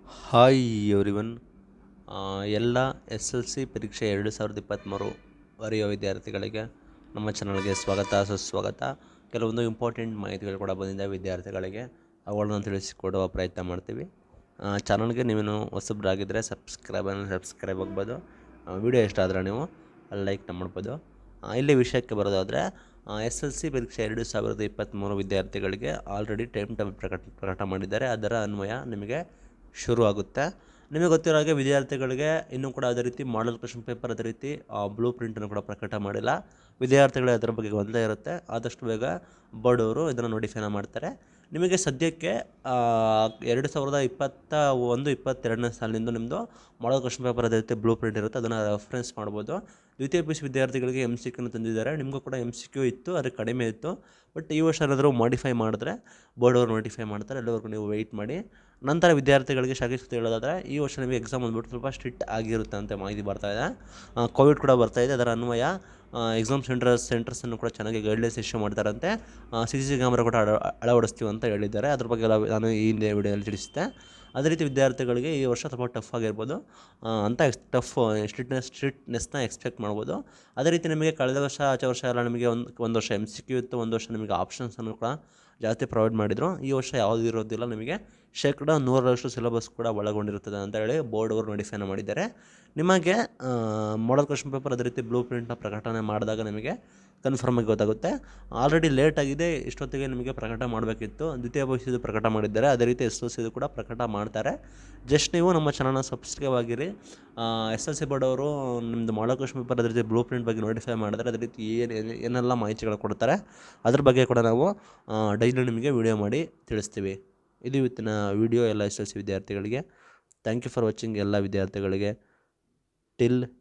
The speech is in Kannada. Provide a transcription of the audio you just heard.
ಹಾಯ್ ಎವ್ರಿವನ್ ಎಲ್ಲ ಎಸ್ ಎಲ್ ಸಿ ಪರೀಕ್ಷೆ ಎರಡು ಸಾವಿರದ ಇಪ್ಪತ್ತ್ಮೂರು ಬರೆಯೋ ವಿದ್ಯಾರ್ಥಿಗಳಿಗೆ ನಮ್ಮ ಚಾನಲ್ಗೆ ಸ್ವಾಗತ ಸುಸ್ವಾಗತ ಕೆಲವೊಂದು ಇಂಪಾರ್ಟೆಂಟ್ ಮಾಹಿತಿಗಳು ಕೂಡ ಬಂದಿದೆ ವಿದ್ಯಾರ್ಥಿಗಳಿಗೆ ಅವುಗಳನ್ನು ತಿಳಿಸಿಕೊಡುವ ಪ್ರಯತ್ನ ಮಾಡ್ತೀವಿ ಚಾನಲ್ಗೆ ನೀವೇನು ಹೊಸಬ್ರಾಗಿದ್ದರೆ ಸಬ್ಸ್ಕ್ರೈಬನ್ನು ಸಬ್ಸ್ಕ್ರೈಬ್ ಆಗ್ಬೋದು ವಿಡಿಯೋ ಇಷ್ಟ ಆದರೆ ನೀವು ಲೈಕ್ ಮಾಡ್ಬೋದು ಆ, ಇಲ್ಲಿ ವಿಷಯಕ್ಕೆ ಬರೋದಾದರೆ ಎಸ್ ಎಲ್ ಸಿ ಪರೀಕ್ಷೆ ಎರಡು ಸಾವಿರದ ಇಪ್ಪತ್ತ್ಮೂರು ವಿದ್ಯಾರ್ಥಿಗಳಿಗೆ ಆಲ್ರೆಡಿ ಟೈಮ್ ಟೇಬಲ್ ಪ್ರಕಟ ಪ್ರಕಟ ಮಾಡಿದ್ದಾರೆ ಅದರ ಅನ್ವಯ ನಿಮಗೆ ಶುರು ಆಗುತ್ತೆ ನಿಮಗೆ ಗೊತ್ತಿರೋ ಹಾಗೆ ವಿದ್ಯಾರ್ಥಿಗಳಿಗೆ ಇನ್ನೂ ಕೂಡ ಅದೇ ರೀತಿ ಮಾಡಲ್ ಕ್ವಶನ್ ಪೇಪರ್ ಅದೇ ರೀತಿ ಬ್ಲೂ ಪ್ರಿಂಟನ್ನು ಕೂಡ ಪ್ರಕಟ ಮಾಡಿಲ್ಲ ವಿದ್ಯಾರ್ಥಿಗಳಿಗೆ ಅದರ ಬಗ್ಗೆ ಗೊಂದಲ ಇರುತ್ತೆ ಆದಷ್ಟು ಬೇಗ ಬೋರ್ಡ್ ಅವರು ಇದನ್ನು ನೋಟಿಫೈನ ಮಾಡ್ತಾರೆ ನಿಮಗೆ ಸದ್ಯಕ್ಕೆ ಆ, ಎರಡು ಸಾವಿರದ ಇಪ್ಪತ್ತ ಒಂದು ಇಪ್ಪತ್ತೆರಡನೇ ಸಾಲಿನಿಂದ ನಿಮ್ಮದು ಮಾಡಲ್ ಕ್ವಶನ್ ಪೇಪರ್ ಅದೇ ರೀತಿ ಬ್ಲೂ ಪ್ರಿಂಟ್ ಇರುತ್ತೆ ಅದನ್ನು ರೆಫರೆನ್ಸ್ ಮಾಡ್ಬೋದು ದ್ವಿತೀಯ ಪಿ ಯು ಸಿ ವಿದ್ಯಾರ್ಥಿಗಳಿಗೆ ಎಮ್ ಸಿ ಕ್ಯೂನ ತಂದಿದ್ದಾರೆ ನಿಮಗೂ ಕೂಡ ಎಮ್ ಸಿ ಕ್ಯೂ ಇತ್ತು ಅದು ಕಡಿಮೆ ಇತ್ತು ಬಟ್ ಈ ವರ್ಷ ಏನಾದರೂ ಮಾಡಿಫೈ ಮಾಡಿದ್ರೆ ಬೋರ್ಡ್ ಅವರು ನೋಟಿಫೈ ಮಾಡ್ತಾರೆ ಎಲ್ಲವರೆಗೂ ನೀವು ವೆಯ್ಟ್ ಮಾಡಿ ನಂತರ ವಿದ್ಯಾರ್ಥಿಗಳಿಗೆ ಶಾಖೆ ಸುದ್ದಿ ಹೇಳೋದಾದರೆ ಈ ವರ್ಷ ನಿಮಗೆ ಎಕ್ಸಾಮ್ ಬಂದ್ಬಿಟ್ಟು ಸ್ವಲ್ಪ ಸ್ಟ್ರಿಕ್ಟ್ ಆಗಿರುತ್ತೆ ಅಂತ ಮಾಹಿತಿ ಬರ್ತಾ ಇದೆ ಕೋವಿಡ್ ಕೂಡ ಬರ್ತಾ ಇದೆ ಅದರ ಅನ್ವಯ ಎಕ್ಸಾಮ್ ಸೆಂಟರ್ಸ್ ಸೆಂಟರ್ಸನ್ನು ಕೂಡ ಚೆನ್ನಾಗಿ ಗೈಡ್ಲೈನ್ಸ್ ಇಶ್ಯೂ ಮಾಡ್ತಾರಂತೆ ಸಿ ಸಿ ಸಿ ಕ್ಯಾಮ್ರಾ ಕೂಡ ಅಳ ಅಳವಡಿಸ್ತೀವಿ ಅಂತ ಹೇಳಿದ್ದಾರೆ ಅದ್ರ ಬಗ್ಗೆ ಎಲ್ಲ ನಾನು ಈ ಹಿಂದೆ ವಿಡಿಯೋದಲ್ಲಿ ತಿಳಿಸಿದ್ದೆ ಅದೇ ರೀತಿ ವಿದ್ಯಾರ್ಥಿಗಳಿಗೆ ಈ ವರ್ಷ ಸ್ವಲ್ಪ ಟಫ್ ಆಗಿರ್ಬೋದು ಆ, ಅಂತ ಎಕ್ಸ್ ಟಫ್ ಸ್ಟ್ರಿಕ್ಟ್ನೆಸ್ ಸ್ಟ್ರಿಕ್ಟ್ನೆಸ್ನ ಎಕ್ಸ್ಪೆಕ್ಟ್ ಮಾಡ್ಬೋದು ಅದೇ ರೀತಿ ನಿಮಗೆ ಕಳೆದ ವರ್ಷ ಆಚೆ ವರ್ಷ ಎಲ್ಲ ನಿಮಗೆ ಒಂದು ಒಂದು ವರ್ಷ ಎಮ್ ಸಿ ಕ್ಯೂ ಇತ್ತು ಒಂದು ವರ್ಷ ನಿಮಗೆ ಆಪ್ಷನ್ಸನ್ನು ಕೂಡ ಜಾಸ್ತಿ ಪ್ರೊವೈಡ್ ಮಾಡಿದರು ಈ ವರ್ಷ ಯಾವುದೂ ಇರೋದಿಲ್ಲ ನಿಮಗೆ ಶೇಕಡ ನೂರರಷ್ಟು ಸಿಲೆಬಸ್ ಕೂಡ ಒಳಗೊಂಡಿರುತ್ತದೆ ಅಂತ ಹೇಳಿ ಬೋರ್ಡ್ ಅವರು ನೋಟಿಫೈನ ಮಾಡಿದ್ದಾರೆ ನಿಮಗೆ ಮಾಡಲ್ ಕ್ವಶನ್ ಪೇಪರ್ ಅದೇ ರೀತಿ ಬ್ಲೂ ಪ್ರಿಂಟ್ನ ಪ್ರಕಟಣೆ ಮಾಡಿದಾಗ ನಿಮಗೆ ಕನ್ಫರ್ಮ್ ಆಗಿ ಗೊತ್ತಾಗುತ್ತೆ ಆಲ್ರೆಡಿ ಲೇಟ್ ಆಗಿದೆ ಇಷ್ಟೊತ್ತಿಗೆ ನಿಮಗೆ ಪ್ರಕಟ ಮಾಡಬೇಕಿತ್ತು ದ್ವಿತೀಯ ಭವಿಷ್ಯದ ಪ್ರಕಟ ಮಾಡಿದ್ದಾರೆ ಅದೇ ರೀತಿ ಎಸ್ ಎಲ್ ಸಿದು ಕೂಡ ಪ್ರಕಟ ಮಾಡ್ತಾರೆ ಜಸ್ಟ್ ನೀವು ನಮ್ಮ ಚಾನಲ್ನ ಸಬ್ಸ್ಕ್ರೈಬ್ ಆಗಿರಿ ಎಸ್ ಎಲ್ ಸಿ ಬೋರ್ಡ್ ಅವರು ನಿಮ್ಮದು ಮಾಡಲ್ ಕ್ವಶನ್ ಪೇಪರ್ ಅದೇ ರೀತಿ ಬ್ಲೂ ಪ್ರಿಂಟ್ ಬಗ್ಗೆ ನೋಟಿಫೈ ಮಾಡಿದ್ರೆ ಅದೇ ರೀತಿ ಏನು ಏನೆಲ್ಲ ಮಾಹಿತಿಗಳು ಕೊಡ್ತಾರೆ ಅದ್ರ ಬಗ್ಗೆ ಕೂಡ ನಾವು ಡೈಲಿ ನಿಮಗೆ ವಿಡಿಯೋ ಮಾಡಿ ತಿಳಿಸ್ತೀವಿ ಇದು ಇವತ್ತಿನ ವಿಡಿಯೋ ಎಲ್ಲ ಎಸ್ ಎಲ್ ಸಿ ವಿದ್ಯಾರ್ಥಿಗಳಿಗೆ ಥ್ಯಾಂಕ್ ಯು ಫಾರ್ ವಾಚಿಂಗ್ ಎಲ್ಲ ವಿದ್ಯಾರ್ಥಿಗಳಿಗೆ ಟಿಲ್